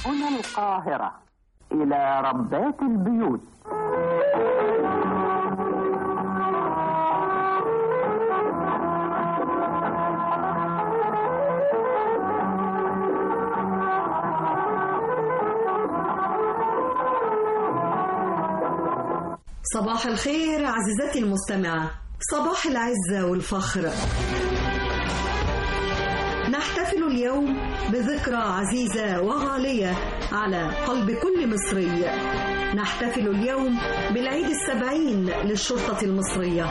هنا القاهرة إلى ربات البيوت صباح الخير عزيزتي المستمعة صباح العزة والفخر نحتفل اليوم بذكرى عزيزة وغالية على قلب كل مصري نحتفل اليوم بالعيد السبعين للشرطة المصرية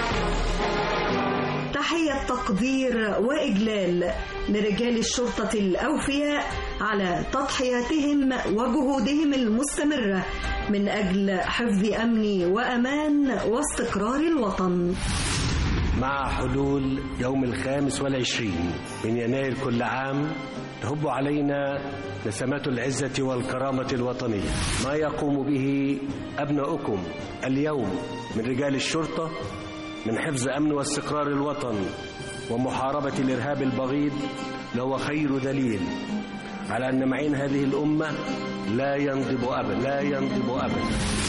تحية تقدير وإجلال لرجال الشرطة الأوفياء على تضحياتهم وجهودهم المستمرة من أجل حفظ أمن وأمان واستقرار الوطن مع حلول يوم الخامس والعشرين من يناير كل عام تهب علينا نسمات العزة والكرامة الوطنية ما يقوم به أبناؤكم اليوم من رجال الشرطة من حفظ أمن واستقرار الوطن ومحاربة الإرهاب البغيض لهو خير دليل على أن معين هذه الأمة لا ينضب أبدا لا ينضب أبدا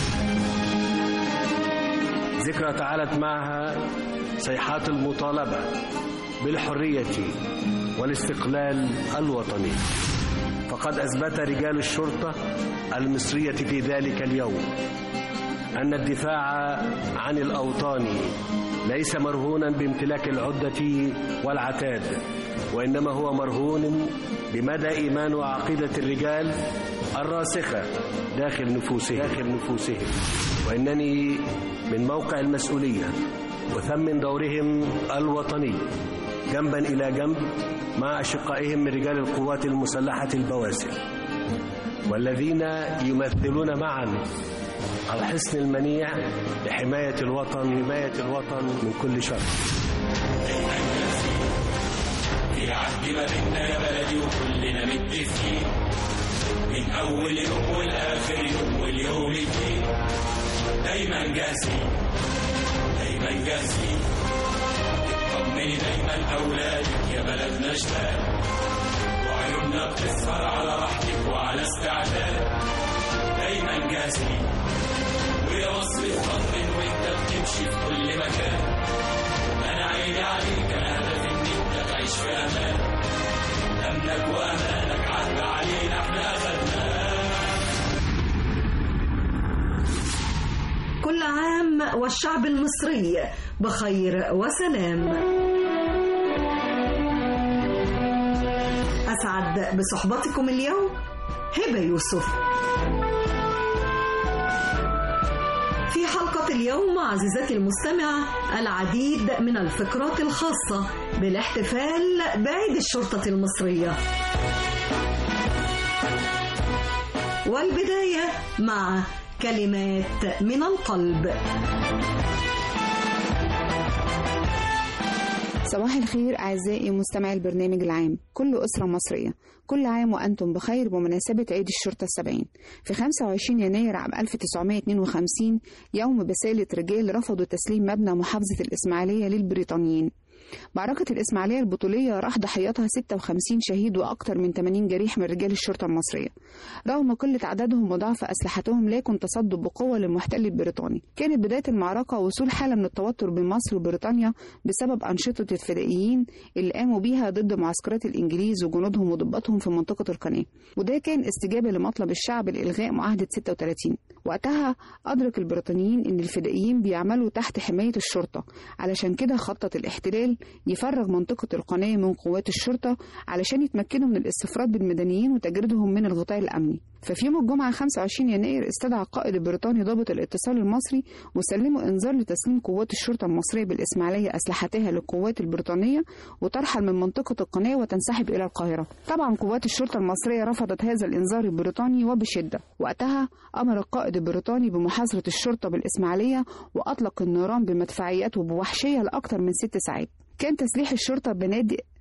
ذكرى تعالت معها صيحات المطالبة بالحرية والاستقلال الوطني فقد أثبت رجال الشرطة المصرية في ذلك اليوم أن الدفاع عن الأوطان ليس مرهونا بامتلاك العدة والعتاد وإنما هو مرهون بمدى إيمان وعقيدة الرجال الراسخة داخل نفوسهم داخل نفوسهم وإنني من موقع المسؤولية وثمن دورهم الوطني جنبا إلى جنب مع أشقائهم من رجال القوات المسلحة البواسل والذين يمثلون معا الحصن المنيع لحماية الوطن حماية الوطن من كل شر في عهد ما بينا يا بلدي وكلنا متفقين من أول يوم والآخر يوم واليوم الدين دايما جاهزين دايما جاهزين اطمني دايما أولادك يا بلدنا شباب وعيوننا بتسهر على راحتك وعلى استعداد دايما جاهزين ويا مصر اطمن وانت بتمشي في كل مكان انا عيني عليك انا هدفي ان انت تعيش في امان امنك وامانك عدى علينا احنا اخدناه كل عام والشعب المصري بخير وسلام أسعد بصحبتكم اليوم هبة يوسف في حلقة اليوم عزيزتي المستمعة العديد من الفقرات الخاصة بالاحتفال بعيد الشرطة المصرية والبداية مع كلمات من القلب صباح الخير أعزائي مستمعي البرنامج العام كل أسرة مصرية كل عام وأنتم بخير بمناسبة عيد الشرطة السبعين في 25 يناير عام 1952 يوم بسالة رجال رفضوا تسليم مبنى محافظة الإسماعيلية للبريطانيين معركة الإسماعيلية البطولية راح ضحياتها 56 شهيد وأكثر من 80 جريح من رجال الشرطة المصرية رغم قلة عددهم وضعف أسلحتهم لكن تصدوا بقوة للمحتل البريطاني كانت بداية المعركة وصول حالة من التوتر بين مصر وبريطانيا بسبب أنشطة الفدائيين اللي قاموا بيها ضد معسكرات الإنجليز وجنودهم وضباطهم في منطقة القناة وده كان استجابة لمطلب الشعب لإلغاء معاهدة 36 وقتها أدرك البريطانيين إن الفدائيين بيعملوا تحت حماية الشرطة علشان كده خطط الاحتلال يفرغ منطقة القناة من قوات الشرطة علشان يتمكنوا من الاستفراد بالمدنيين وتجريدهم من الغطاء الأمني ففي يوم الجمعة 25 يناير استدعى القائد البريطاني ضابط الاتصال المصري وسلموا إنذار لتسليم قوات الشرطة المصرية بالإسماعيلية أسلحتها للقوات البريطانية وترحل من منطقة القناة وتنسحب إلى القاهرة طبعا قوات الشرطة المصرية رفضت هذا الإنذار البريطاني وبشدة وقتها أمر القائد البريطاني بمحاصرة الشرطة بالإسماعيلية وأطلق النيران بمدفعيات وبوحشية لأكثر من ست ساعات كان تسليح الشرطة بنادق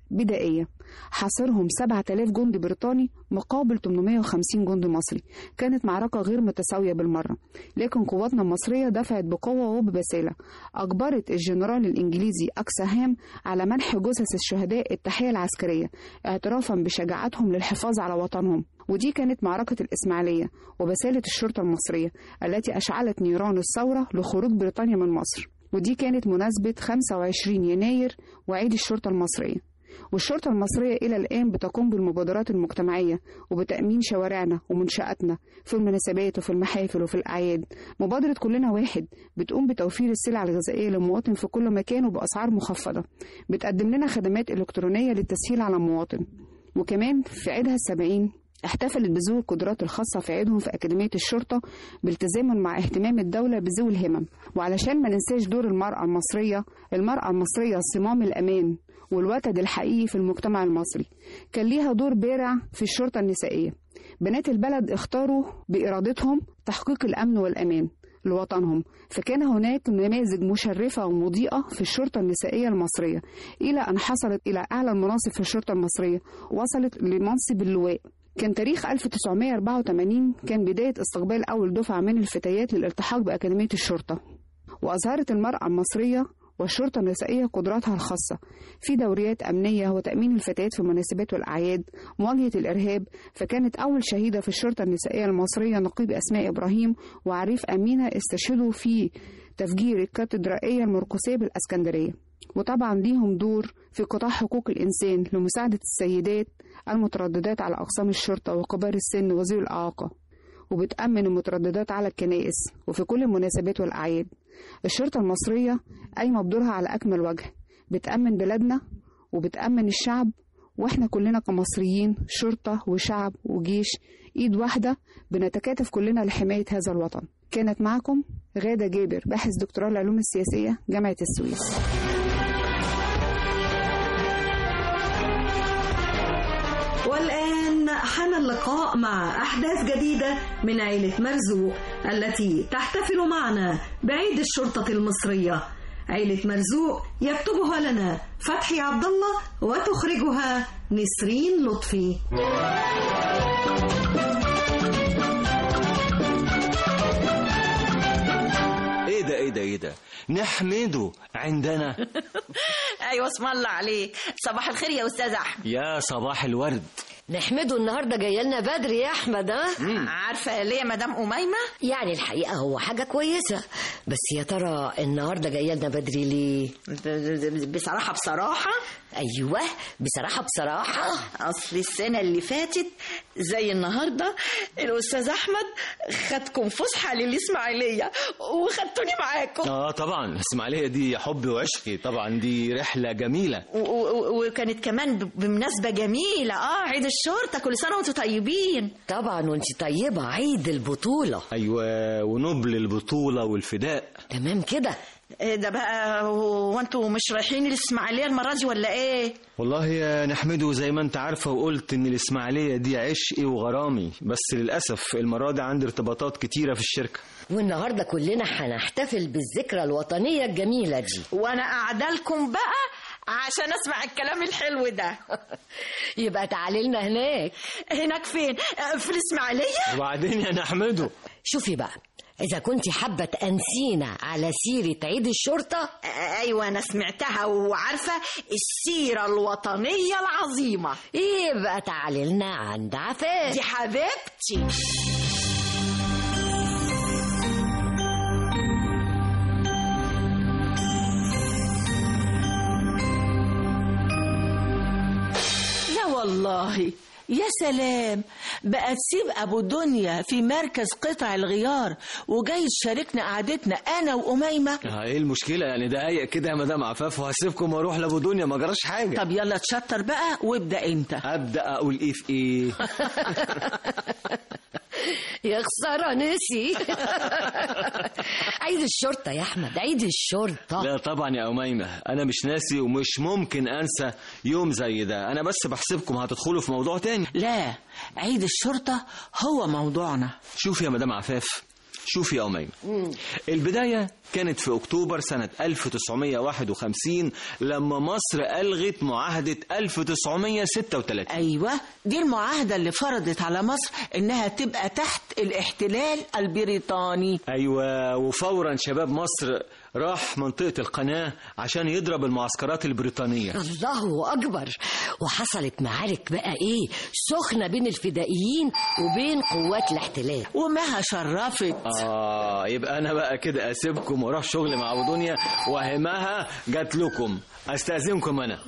بدائية حاصرهم 7000 جندي بريطاني مقابل 850 جندي مصري كانت معركة غير متساوية بالمرة لكن قواتنا المصرية دفعت بقوة وببسالة أجبرت الجنرال الإنجليزي أكسهام على منح جثث الشهداء التحية العسكرية اعترافا بشجاعتهم للحفاظ على وطنهم ودي كانت معركة الإسماعيلية وبسالة الشرطة المصرية التي أشعلت نيران الثورة لخروج بريطانيا من مصر ودي كانت مناسبة 25 يناير وعيد الشرطة المصرية والشرطة المصرية إلى الآن بتقوم بالمبادرات المجتمعية وبتأمين شوارعنا ومنشآتنا في المناسبات وفي المحافل وفي الأعياد مبادرة كلنا واحد بتقوم بتوفير السلع الغذائية للمواطن في كل مكان وبأسعار مخفضة بتقدم لنا خدمات إلكترونية للتسهيل على المواطن وكمان في عيدها السبعين احتفلت بذوي القدرات الخاصة في عيدهم في أكاديمية الشرطة بالتزاما مع اهتمام الدولة بذوي الهمم وعلشان ما ننساش دور المرأة المصرية المرأة المصرية صمام الأمان والوتد الحقيقي في المجتمع المصري كان ليها دور بارع في الشرطة النسائية بنات البلد اختاروا بإرادتهم تحقيق الأمن والأمان لوطنهم فكان هناك نماذج مشرفة ومضيئة في الشرطة النسائية المصرية إلى أن حصلت إلى أعلى المناصب في الشرطة المصرية وصلت لمنصب اللواء كان تاريخ 1984 كان بداية استقبال أول دفعة من الفتيات للالتحاق بأكاديمية الشرطة وأظهرت المرأة المصرية والشرطة النسائية قدراتها الخاصة في دوريات أمنية وتأمين الفتيات في المناسبات والأعياد مواجهة الإرهاب فكانت أول شهيدة في الشرطة النسائية المصرية نقيب أسماء إبراهيم وعريف أمينة استشهدوا في تفجير الكاتدرائية المرقسية بالأسكندرية وطبعا ليهم دور في قطاع حقوق الإنسان لمساعدة السيدات المترددات على أقسام الشرطة وكبار السن وذوي الإعاقة وبتأمن المترددات على الكنائس وفي كل المناسبات والأعياد الشرطة المصرية قايمة بدورها على أكمل وجه بتأمن بلادنا وبتأمن الشعب واحنا كلنا كمصريين شرطة وشعب وجيش ايد واحدة بنتكاتف كلنا لحماية هذا الوطن كانت معكم غادة جابر باحث دكتوراه العلوم السياسية جامعة السويس والآن حان اللقاء مع أحداث جديدة من عيلة مرزوق التي تحتفل معنا بعيد الشرطة المصرية عيلة مرزوق يكتبها لنا فتحي عبد الله وتخرجها نسرين لطفي ايه ده ايه ده ايه ده نحمده عندنا ايوه اسم الله عليك صباح الخير يا استاذ احمد يا صباح الورد نحمده النهارده جايه لنا بدري يا احمد ها عارفه ليه يا مدام اميمه يعني الحقيقه هو حاجه كويسه بس يا ترى النهارده جايه لنا بدري ليه بصراحه بصراحه ايوه بصراحه بصراحه اصل السنه اللي فاتت زي النهارده الاستاذ احمد خدكم فسحه للاسماعيليه وخدتوني معاكم اه طبعا اسماعيليه دي حب وعشقي طبعا دي رحله جميله و- و- وكانت كمان ب- بمناسبه جميله اه عيد الشرطه كل سنه وانتم طيبين طبعا وانت طيبه عيد البطوله ايوه ونبل البطوله والفداء تمام كده إيه ده بقى هو انتوا مش رايحين الاسماعيليه المره دي ولا ايه والله يا نحمده زي ما انت عارفه وقلت ان الاسماعيليه دي عشقي وغرامي بس للاسف المره دي عندي ارتباطات كتيره في الشركه والنهارده كلنا هنحتفل بالذكرى الوطنيه الجميله دي وانا قاعده لكم بقى عشان اسمع الكلام الحلو ده يبقى تعالي لنا هناك هناك فين آه، في الاسماعيليه وبعدين يا نحمده شوفي بقى اذا كنت حابه تانسينا على سيره عيد الشرطه ايوه انا سمعتها وعارفه السيره الوطنيه العظيمه يبقى تعالي لنا عند عفاف دي حبيبتي لا والله يا سلام بقى تسيب ابو دنيا في مركز قطع الغيار وجاي تشاركنا قعدتنا انا واميمه اه ايه المشكله يعني دقايق كده يا مدام عفاف وهسيبكم واروح لابو دنيا ما جراش حاجه طب يلا تشطر بقى وابدا انت ابدا اقول ايه في ايه يا خساره نسي عيد الشرطه يا احمد عيد الشرطه لا طبعا يا أميمة أنا مش ناسي ومش ممكن أنسى يوم زي ده أنا بس بحسبكم هتدخلوا في موضوع تاني لا عيد الشرطه هو موضوعنا شوف يا مدام عفاف شوف يا أميمة البداية كانت في أكتوبر سنة 1951 لما مصر ألغت معاهدة 1936 أيوة دي المعاهدة اللي فرضت على مصر إنها تبقى تحت الاحتلال البريطاني أيوة وفورا شباب مصر راح منطقة القناة عشان يضرب المعسكرات البريطانية الله أكبر وحصلت معارك بقى إيه سخنة بين الفدائيين وبين قوات الاحتلال ومها شرفت آه يبقى أنا بقى كده أسيبكم وأروح شغل مع أبو دنيا وهمها جات لكم أستأذنكم أنا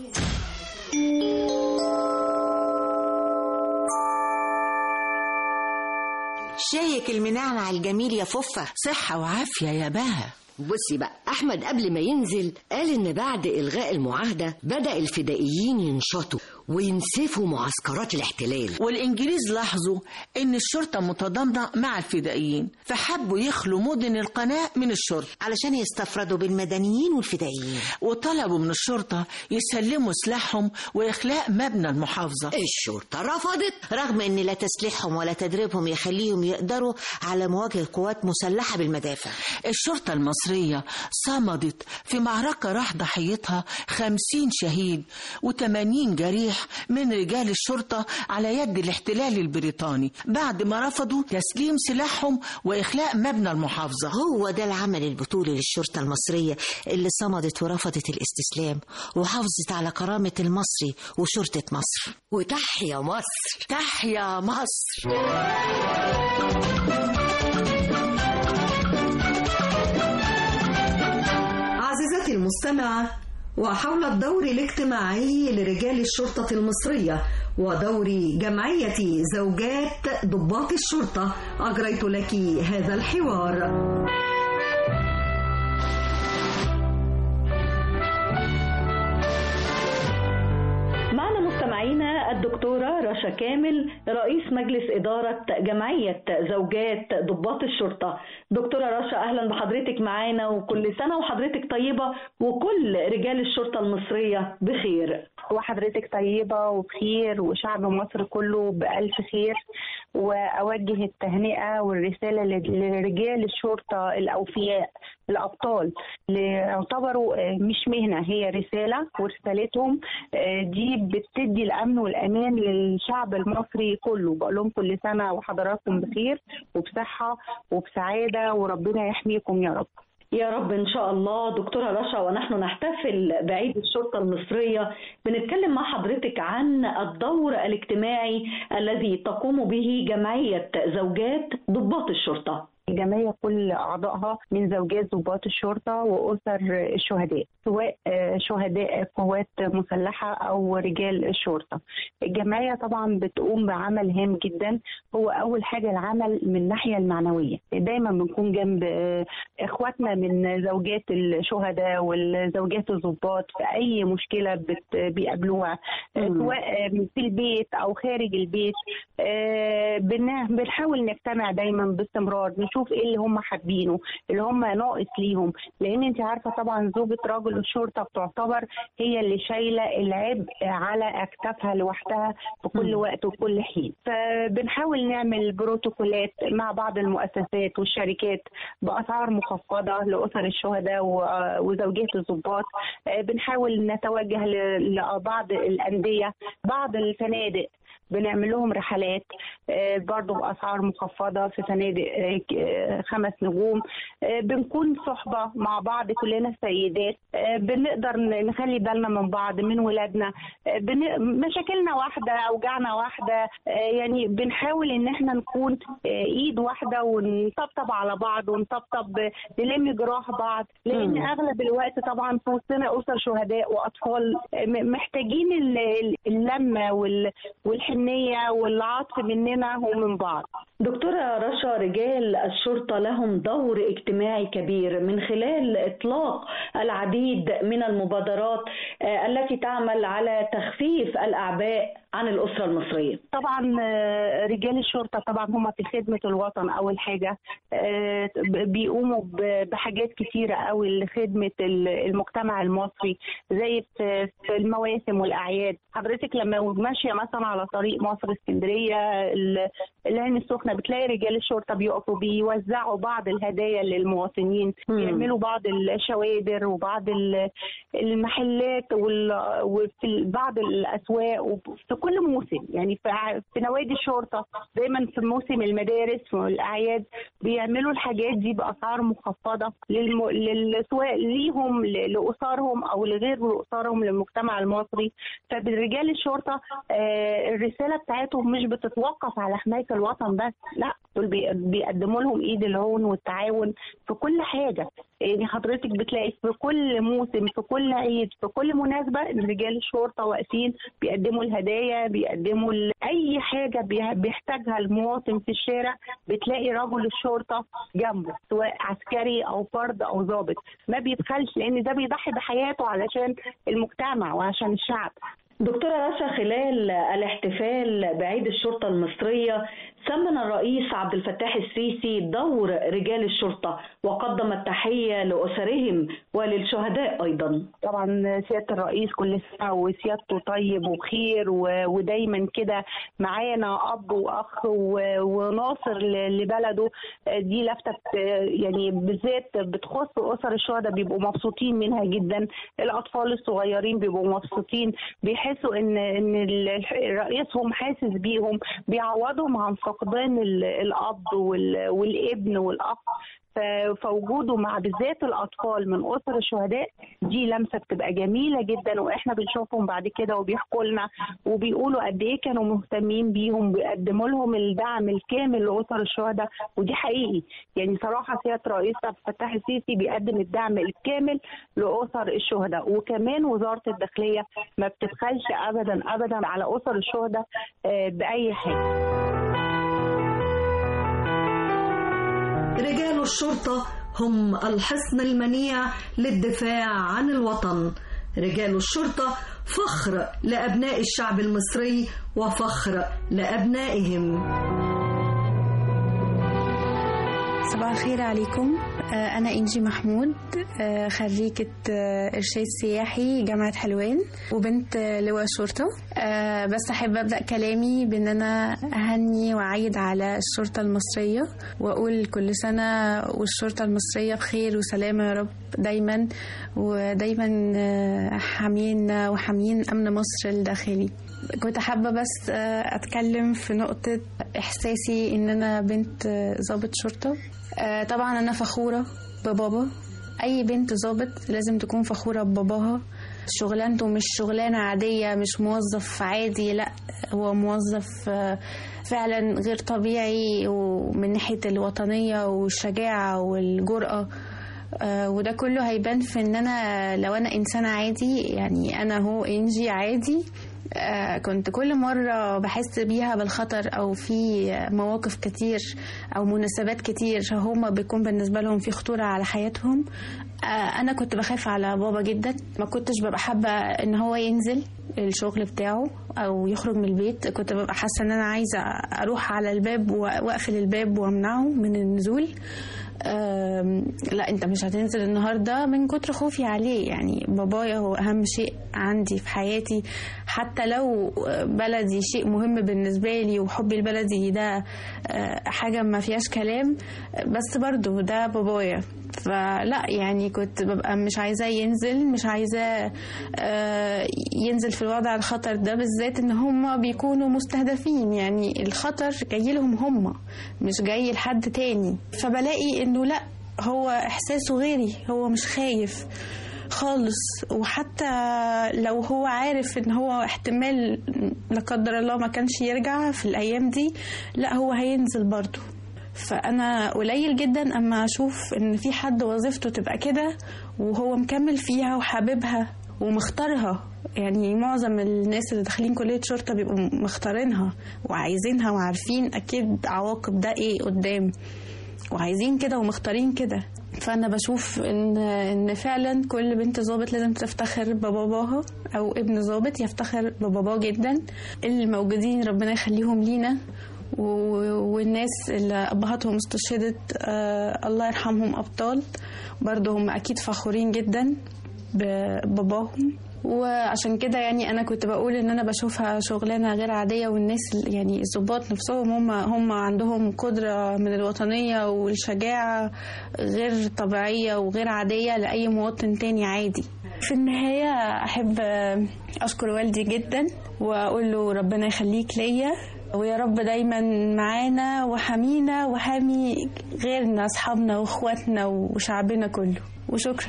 شايك المنعنع الجميل يا ففة صحة وعافية يا بها بصي بقى أحمد قبل ما ينزل قال إن بعد إلغاء المعاهدة بدأ الفدائيين ينشطوا وينسفوا معسكرات الاحتلال والإنجليز لاحظوا إن الشرطة متضامنة مع الفدائيين فحبوا يخلوا مدن القناة من الشرطة علشان يستفردوا بالمدنيين والفدائيين وطلبوا من الشرطة يسلموا سلاحهم وإخلاء مبنى المحافظة الشرطة رفضت رغم ان لا تسليحهم ولا تدريبهم يخليهم يقدروا على مواجهة قوات مسلحة بالمدافع الشرطة المصرية صمدت في معركة راح ضحيتها خمسين شهيد وثمانين جريح من رجال الشرطة على يد الاحتلال البريطاني بعد ما رفضوا تسليم سلاحهم وإخلاء مبنى المحافظة هو ده العمل البطولي للشرطة المصرية اللي صمدت ورفضت الاستسلام وحافظت على كرامة المصري وشرطة مصر وتحيا مصر تحيا مصر عزيزتي المستمعة وحول الدور الاجتماعي لرجال الشرطة المصرية ودور جمعية زوجات ضباط الشرطة أجريت لك هذا الحوار معنا مستمعينا الدكتورة رشا كامل رئيس مجلس إدارة جمعية زوجات ضباط الشرطة دكتورة رشا أهلا بحضرتك معانا وكل سنة وحضرتك طيبة وكل رجال الشرطة المصرية بخير وحضرتك طيبة وبخير وشعب مصر كله بألف خير وأوجه التهنئة والرسالة لرجال الشرطة الأوفياء الأبطال اللي يعتبروا مش مهنة هي رسالة ورسالتهم دي بتدي الأمن والأمان للشعب المصري كله بقول لهم كل سنة وحضراتكم بخير وبصحة وبسعادة وربنا يحميكم يا رب يا رب إن شاء الله دكتورة رشا ونحن نحتفل بعيد الشرطة المصرية بنتكلم مع حضرتك عن الدور الاجتماعي الذي تقوم به جمعية زوجات ضباط الشرطة الجمعية كل أعضائها من زوجات ضباط الشرطة وأسر الشهداء سواء شهداء قوات مسلحة أو رجال الشرطة الجمعية طبعا بتقوم بعمل هام جدا هو أول حاجة العمل من الناحية المعنوية دايما بنكون جنب إخواتنا من زوجات الشهداء والزوجات الضباط في أي مشكلة بت- بيقابلوها سواء في البيت أو خارج البيت بن- بنحاول نجتمع دايما باستمرار نشوف ايه اللي هم حابينه اللي هم ناقص ليهم لان انت عارفه طبعا زوجة رجل الشرطه بتعتبر هي اللي شايله العبء على اكتافها لوحدها في كل وقت وكل حين فبنحاول نعمل بروتوكولات مع بعض المؤسسات والشركات باسعار مخفضه لاسر الشهداء و- وزوجات الضباط بنحاول نتوجه ل- لبعض الانديه بعض الفنادق بنعمل لهم رحلات آه، برضو بأسعار مخفضة في فنادق آه، ك- آه، خمس نجوم آه، بنكون صحبة مع بعض كلنا سيدات آه، بنقدر ن- نخلي بالنا من بعض من ولادنا آه، بن- مشاكلنا واحدة أوجاعنا واحدة آه، يعني بنحاول إن احنا نكون آه، إيد واحدة ونطبطب على بعض ونطبطب آه، نلم جراح بعض لأن مم. أغلب الوقت طبعا في وسطنا أسر شهداء وأطفال آه، م- محتاجين ال- ال- اللمة وال- والحنية والعطف مننا ومن بعض دكتورة رشا رجال الشرطة لهم دور اجتماعي كبير من خلال إطلاق العديد من المبادرات آه، التي تعمل على تخفيف الأعباء عن الأسرة المصرية طبعا آه، رجال الشرطه طبعا هم في خدمه الوطن اول حاجه آه، بيقوموا ب- بحاجات كتيره قوي لخدمه ال- المجتمع المصري زي في في المواسم والاعياد حضرتك لما ماشيه مثلا على طريق مصر اسكندريه ال- العين السخنه بتلاقي رجال الشرطه بيقفوا بيوزعوا بعض الهدايا للمواطنين بيعملوا بعض الشوادر وبعض ال- المحلات وال- وفي بعض الاسواق وفي كل موسم يعني في ع- في نوادي الشرطه دايما في موسم المدارس والاعياد بيعملوا الحاجات دي باسعار مخفضه للم... لل... سواء ليهم ل- لاسرهم او لغير اسرهم للمجتمع المصري فبرجال الشرطه آه، الرساله بتاعتهم مش بتتوقف على حمايه الوطن بس لا دول بي- بيقدموا لهم ايد العون والتعاون في كل حاجه يعني حضرتك بتلاقي في كل موسم في كل عيد في كل مناسبه إن رجال الشرطه واقفين بيقدموا الهدايا بيقدموا ال- اي حاجه بي- بيحتاجها المواطن في الشارع بتلاقي رجل الشرطه جنبه سواء عسكري او فرد او ضابط ما بيبخلش لان ده بيضحي بحياته علشان المجتمع وعشان الشعب دكتورة رشا خلال الاحتفال بعيد الشرطة المصرية ثمن الرئيس عبد الفتاح السيسي دور رجال الشرطة وقدم التحية لأسرهم وللشهداء أيضا طبعا سياده الرئيس كل سنه وسيادته طيب وبخير و- ودايما كده معانا اب واخ و- وناصر ل- لبلده دي لفته بت- يعني بالذات بتخص اسر الشهداء بيبقوا مبسوطين منها جدا الاطفال الصغيرين بيبقوا مبسوطين بيحسوا ان ان ال- رئيسهم حاسس بيهم بيعوضهم عن فقدان ال- الاب وال- والابن والاخ ف- فوجوده مع بالذات الاطفال من اسر الشهداء دي لمسه بتبقى جميله جدا واحنا بنشوفهم بعد كده وبيحكوا لنا وبيقولوا قد ايه كانوا مهتمين بيهم بيقدموا لهم الدعم الكامل لاسر الشهداء ودي حقيقي يعني صراحه سياده الرئيس عبد الفتاح السيسي بيقدم الدعم الكامل لاسر الشهداء وكمان وزاره الداخليه ما بتبخلش ابدا ابدا على اسر الشهداء آه، باي حاجه رجال الشرطة هم الحصن المنيع للدفاع عن الوطن رجال الشرطة فخر لأبناء الشعب المصري وفخر لأبنائهم صباح الخير عليكم آه، أنا إنجي محمود آه، خريجة آه، إرشاد سياحي جامعة حلوان وبنت آه، لواء شرطة آه، بس أحب أبدأ كلامي بأن أنا أهني وأعيد على الشرطة المصرية وأقول كل سنة والشرطة المصرية بخير وسلامة يا رب دايما ودايما آه، حامينا وحاميين أمن مصر الداخلي كنت حابة بس آه، أتكلم في نقطة إحساسي إن أنا بنت آه، ضابط شرطة آه، طبعا أنا فخورة ببابا أي بنت ضابط لازم تكون فخورة بباباها شغلانته مش شغلانة عادية مش موظف عادي لا هو موظف آه، فعلا غير طبيعي ومن ناحية الوطنية والشجاعة والجرأة آه، وده كله هيبان في ان انا لو انا انسانة عادي يعني انا هو انجي عادي آه، كنت كل مرة بحس بيها بالخطر أو في مواقف كتير أو مناسبات كتير هما بيكون بالنسبة لهم في خطورة على حياتهم آه، أنا كنت بخاف على بابا جدا ما كنتش ببقى حابة إن هو ينزل الشغل بتاعه أو يخرج من البيت كنت ببقى حاسة إن أنا عايزة أروح على الباب وأقفل الباب وأمنعه من النزول آم، لا انت مش هتنزل النهارده من كتر خوفي عليه يعني بابايا هو اهم شيء عندي في حياتي حتى لو بلدي شيء مهم بالنسبه لي وحبي لبلدي ده آه، حاجه ما فيهاش كلام بس برضو ده بابايا فلا يعني كنت ببقى مش عايزاه ينزل مش عايزاه آه، ينزل في الوضع الخطر ده بالذات ان هم بيكونوا مستهدفين يعني الخطر جاي لهم هم مش جاي لحد تاني فبلاقي انه لا هو احساسه غيري هو مش خايف خالص وحتى لو هو عارف ان هو احتمال لا قدر الله ما كانش يرجع في الايام دي لا هو هينزل برضه فانا قليل جدا اما اشوف ان في حد وظيفته تبقى كده وهو مكمل فيها وحاببها ومختارها يعني معظم الناس اللي داخلين كلية شرطة بيبقوا مختارينها وعايزينها وعارفين أكيد عواقب ده إيه قدام وعايزين كده ومختارين كده فانا بشوف ان ان فعلا كل بنت ظابط لازم تفتخر بباباها او ابن ظابط يفتخر بباباه جدا الموجودين ربنا يخليهم لينا و- والناس اللي ابهاتهم استشهدت آه الله يرحمهم ابطال برضه هم اكيد فخورين جدا بباباهم وعشان كده يعني انا كنت بقول ان انا بشوفها شغلانه غير عاديه والناس ال- يعني الضباط نفسهم هم هم عندهم قدره من الوطنيه والشجاعه غير طبيعيه وغير عاديه لاي مواطن تاني عادي في النهايه احب اشكر والدي جدا واقول له ربنا يخليك ليا ويا رب دايما معانا وحمينا وحامي غيرنا اصحابنا واخواتنا وشعبنا كله وشكرا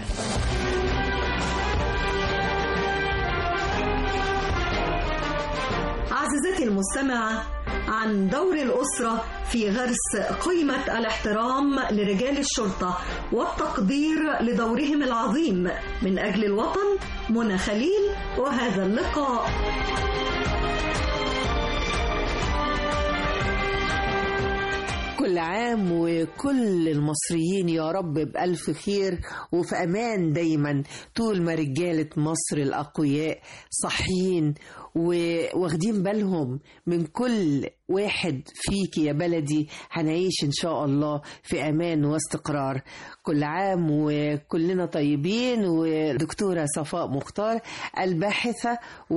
عزيزتي المستمعة عن دور الأسرة في غرس قيمة الاحترام لرجال الشرطة والتقدير لدورهم العظيم من أجل الوطن منى خليل وهذا اللقاء كل عام وكل المصريين يا رب بألف خير وفي أمان دايما طول ما رجالة مصر الأقوياء صحيين واخدين بالهم من كل واحد فيك يا بلدي هنعيش إن شاء الله في أمان واستقرار كل عام وكلنا طيبين ودكتورة صفاء مختار الباحثة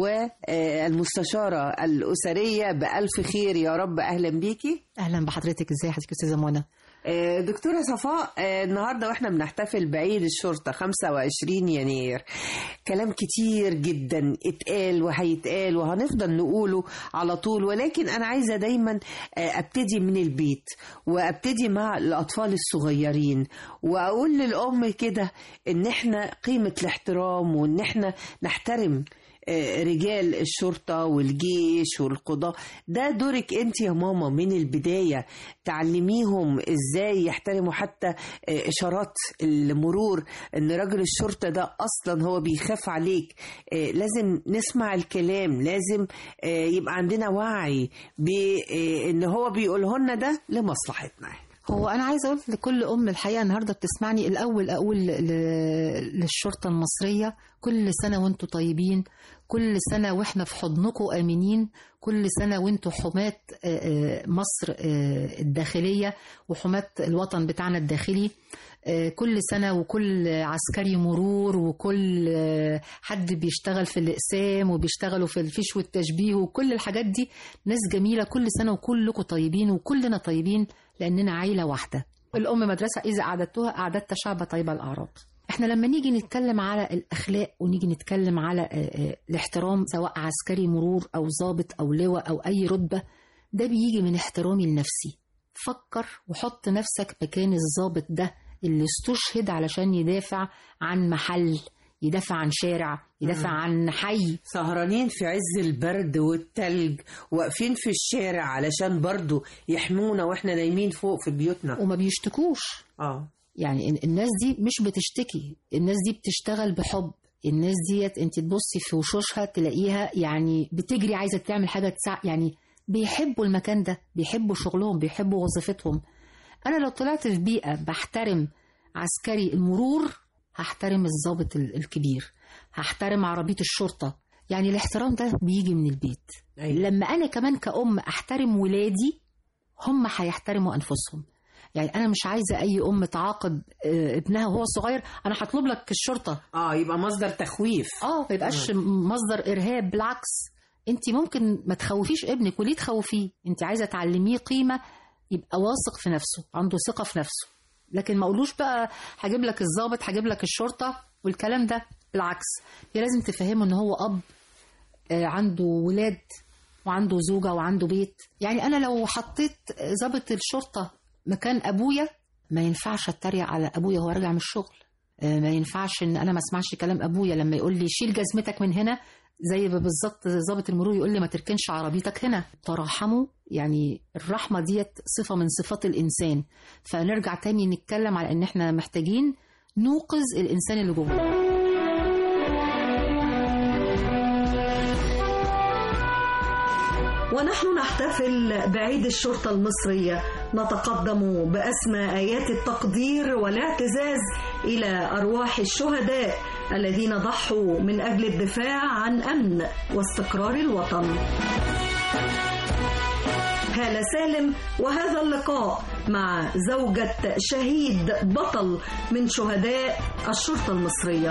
والمستشارة الأسرية بألف خير يا رب أهلا بيكي اهلا بحضرتك ازي حضرتك استاذه منى آه، دكتورة صفاء آه، النهاردة واحنا بنحتفل بعيد الشرطة 25 يناير كلام كتير جدا اتقال وهيتقال وهنفضل نقوله على طول ولكن انا عايزة دايما آه، ابتدي من البيت وابتدي مع الاطفال الصغيرين واقول للام كده ان احنا قيمة الاحترام وان احنا نحترم آه، رجال الشرطة والجيش والقضاء ده دورك انت يا ماما من البداية تعلميهم ازاي يحترموا حتى آه، اشارات المرور ان راجل الشرطة ده اصلا هو بيخاف عليك آه، لازم نسمع الكلام لازم آه، يبقى عندنا وعي بان هو بيقوله لنا ده لمصلحتنا هو انا عايزه اقول لكل ام الحقيقه النهارده بتسمعني الاول اقول ل- للشرطه المصريه كل سنه وانتم طيبين كل سنه واحنا في حضنكم امنين كل سنه وانتم حماه آه، آه، مصر آه، الداخليه وحماه الوطن بتاعنا الداخلي آه، كل سنة وكل عسكري مرور وكل آه، حد بيشتغل في الإقسام وبيشتغلوا في الفيش والتشبيه وكل الحاجات دي ناس جميلة كل سنة وكلكم طيبين وكلنا طيبين لأننا عيلة واحدة الأم مدرسة إذا أعددتها أعددت شعب طيب الأعراض احنا لما نيجي نتكلم على الأخلاق ونيجي نتكلم على آه، آه، الاحترام سواء عسكري مرور أو ضابط أو لواء أو أي رتبة ده بيجي من احترامي لنفسي فكر وحط نفسك مكان الضابط ده اللي استشهد علشان يدافع عن محل يدافع عن شارع يدافع مم. عن حي سهرانين في عز البرد والتلج واقفين في الشارع علشان برضو يحمونا واحنا نايمين فوق في بيوتنا وما بيشتكوش اه يعني ال- الناس دي مش بتشتكي الناس دي بتشتغل بحب الناس ديت انت تبصي في وشوشها تلاقيها يعني بتجري عايزه تعمل حاجه تساعد يعني بيحبوا المكان ده بيحبوا شغلهم بيحبوا وظيفتهم انا لو طلعت في بيئه بحترم عسكري المرور هحترم الضابط ال- الكبير هحترم عربيه الشرطه يعني الاحترام ده بيجي من البيت أيوة. لما انا كمان كأم احترم ولادي هم هيحترموا انفسهم يعني انا مش عايزه اي ام تعاقب آه، ابنها وهو صغير انا هطلب لك الشرطه اه يبقى مصدر تخويف اه ما يبقاش مصدر ارهاب بالعكس انت ممكن ما تخوفيش ابنك وليه تخوفيه انت عايزه تعلميه قيمه يبقى واثق في نفسه عنده ثقه في نفسه لكن ما اقولوش بقى هجيب لك الضابط هجيب لك الشرطه والكلام ده بالعكس هي لازم تفهمه ان هو اب آه، عنده ولاد وعنده زوجة وعنده بيت يعني أنا لو حطيت ضابط الشرطة مكان أبويا ما ينفعش أتريق على أبويا وهو راجع من الشغل آه، ما ينفعش إن أنا ما أسمعش كلام أبويا لما يقول لي شيل جزمتك من هنا زي ما بالظبط ضابط المرور يقول لي ما تركنش عربيتك هنا ترحموا يعني الرحمة ديت صفة من صفات الإنسان فنرجع تاني نتكلم على إن إحنا محتاجين نوقظ الإنسان اللي جوه ونحن نحتفل بعيد الشرطة المصرية نتقدم بأسمى آيات التقدير والاعتزاز إلى أرواح الشهداء الذين ضحوا من أجل الدفاع عن أمن واستقرار الوطن هالة سالم وهذا اللقاء مع زوجة شهيد بطل من شهداء الشرطة المصرية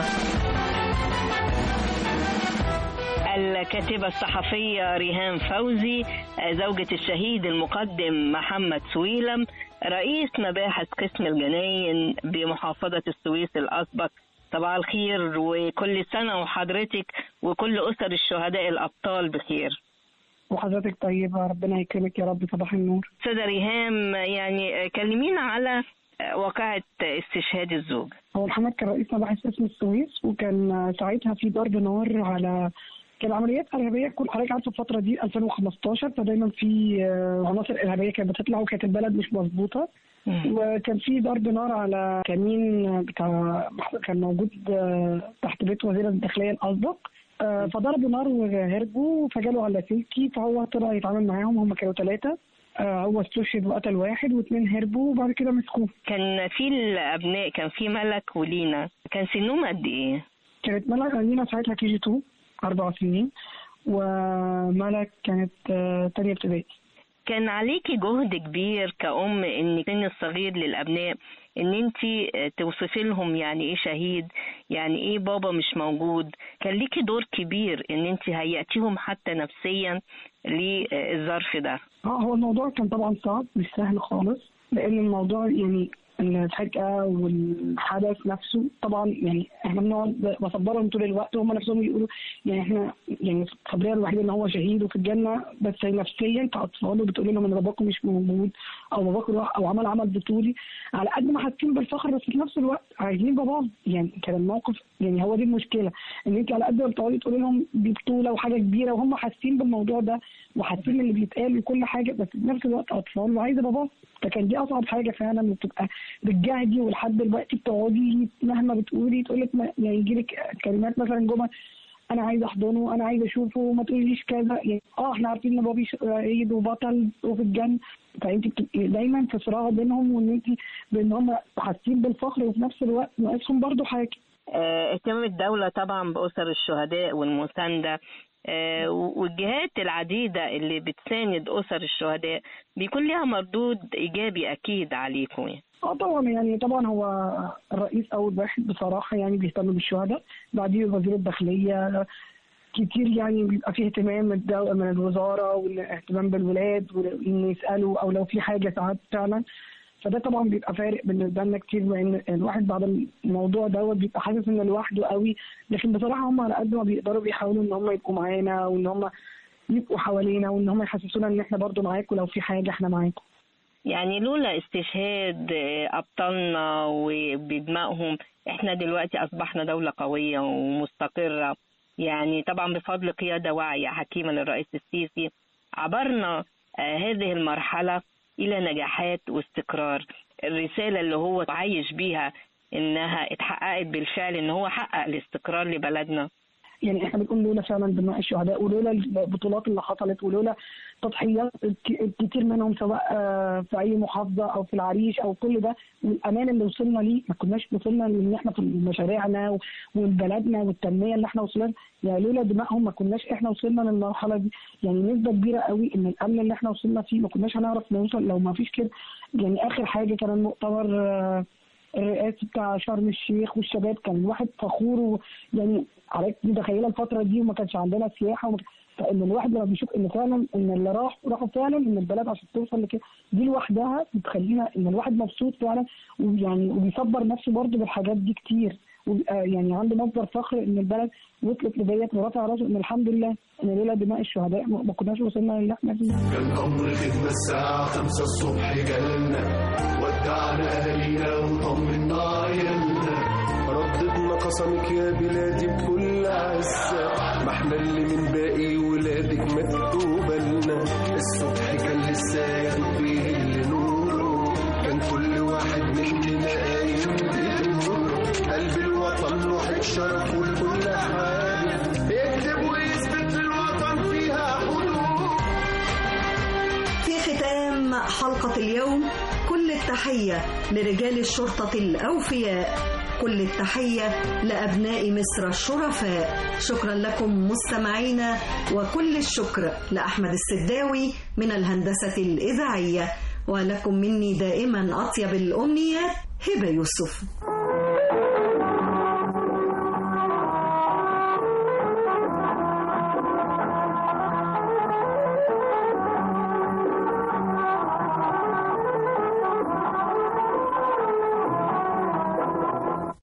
الكاتبة الصحفية ريهام فوزي زوجة الشهيد المقدم محمد سويلم رئيس مباحث قسم الجناين بمحافظة السويس الأسبق صباح الخير وكل سنة وحضرتك وكل أسر الشهداء الأبطال بخير وحضرتك طيبة ربنا يكرمك يا رب صباح النور سيدة ريهام يعني كلمينا على واقعة استشهاد الزوج هو محمد كان رئيس مباحث اسم السويس وكان ساعتها في ضرب نار على كان عمليات ارهابيه كل حضرتك عارفه الفتره دي 2015 فدايما في عناصر ارهابيه كانت بتطلع وكانت البلد مش مظبوطه وكان في ضرب نار على كمين بتاع كان موجود تحت بيت وزير الداخليه الاسبق فضربوا نار وهربوا فجالوا على لاسلكي فهو طلع يتعامل معاهم هم كانوا ثلاثه هو استشهد وقتل واحد واثنين هربوا وبعد كده مسكوه كان في الابناء كان في ملك ولينا كان سنهم قد ايه؟ كانت ملك لينا ساعتها كي جي 2 اربع سنين وملك كانت تانية ابتدائي كان عليكي جهد كبير كأم ان سن الصغير للأبناء ان انت توصفي لهم يعني ايه شهيد يعني ايه بابا مش موجود كان ليكي دور كبير ان انت هيأتيهم حتى نفسيا للظرف ده اه هو الموضوع كان طبعا صعب مش سهل خالص لان الموضوع يعني الفجأة والحدث نفسه طبعا يعني احنا بنقعد بصبرهم طول الوقت وهم نفسهم يقولوا يعني احنا يعني الخبريه الوحيده ان هو شهيد وفي الجنه بس نفسيا كاطفال وبتقول لهم ان باباكم مش موجود او باباكم راح او عمل عمل بطولي على قد ما حاسين بالفخر بس في نفس الوقت عايزين باباهم يعني كان الموقف يعني هو دي المشكله ان انت على قد ما بتقعدي تقولي لهم دي بطوله وحاجه كبيره وهم حاسين بالموضوع ده وحاسين اللي بيتقال وكل حاجه بس في نفس الوقت اطفال وعايزه باباهم فكان دي اصعب حاجه فعلا بتبقى بتجاهدي ولحد دلوقتي بتقعدي مهما بتقولي تقول لك يعني يجي لك كلمات مثلا جمل انا عايزه احضنه انا عايزه اشوفه ما تقوليش كذا يعني اه احنا عارفين ان بابي شهيد وبطل وفي الجنه فانت بتبقي دايما في صراع بينهم وان انت بان هم حاسين بالفخر وفي نفس الوقت ناقصهم برضه حاجه اهتمام الدولة طبعا بأسر الشهداء والمساندة والجهات العديدة اللي بتساند أسر الشهداء بيكون لها مردود إيجابي أكيد عليكم اه طبعا يعني طبعا هو الرئيس اول واحد بصراحه يعني بيهتم بالشهداء بعديه وزير الداخليه كتير يعني بيبقى فيه اهتمام من الوزاره والاهتمام بالولاد وان يسالوا او لو في حاجه ساعات فعلا فده طبعا بيبقى فارق بالنسبه لنا كتير لان الواحد بعد الموضوع دوت بيبقى حاسس انه لوحده قوي لكن بصراحه هم على قد ما بيقدروا بيحاولوا ان هم يبقوا معانا وان هم يبقوا حوالينا وان هم يحسسونا ان احنا برضو معاكم لو في حاجه احنا معاكم يعني لولا استشهاد أبطالنا وبدمائهم احنا دلوقتي أصبحنا دولة قوية ومستقرة يعني طبعا بفضل قيادة واعية حكيمة للرئيس السيسي عبرنا هذه المرحلة إلى نجاحات واستقرار الرسالة اللي هو عايش بيها إنها اتحققت بالفعل إن هو حقق الاستقرار لبلدنا يعني احنا بنقول لولا فعلا دماء الشهداء ولولا البطولات اللي حصلت ولولا تضحيات كتير منهم سواء في اي محافظه او في العريش او كل ده والامان اللي وصلنا ليه ما كناش وصلنا لان احنا في مشاريعنا وبلدنا والتنميه اللي احنا وصلنا يعني لولا دمائهم ما كناش احنا وصلنا للمرحله دي يعني نسبه كبيره قوي ان الامن اللي احنا وصلنا فيه ما كناش هنعرف نوصل لو ما فيش كده يعني اخر حاجه كان المؤتمر الرئاسي بتاع شرم الشيخ والشباب كان الواحد فخور يعني حضرتك متخيله الفتره دي وما كانش عندنا سياحه وما فان الواحد لما بيشوف ان فعلا ان اللي راح راحوا فعلا ان البلد عشان توصل لكده دي لوحدها بتخلينا ان الواحد مبسوط فعلا ويعني وبيصبر نفسه برضه بالحاجات دي كتير يعني عنده مصدر فخر ان البلد وصلت لديت ورفع راسه ان الحمد لله ان لولا دماء الشهداء ما كناش وصلنا للي احنا فيه. كان امر خدمه الساعه 5 الصبح جالنا ودعنا اهالينا وطمنا عيالنا رددنا قسمك يا بلادي بكل عزة ما احنا اللي من باقي ولادك مكتوبة لنا الصبح كان لسه ياخد بيه نوره كان كل واحد مننا قايم بدوره قلب الوطن لوحة شرف ولكل حاجة يكتب ويثبت للوطن فيها حدود حلقة اليوم كل التحية لرجال الشرطة الأوفياء كل التحية لأبناء مصر الشرفاء شكرا لكم مستمعينا وكل الشكر لأحمد السداوي من الهندسة الإذاعية ولكم مني دائما أطيب الأمنيات هبة يوسف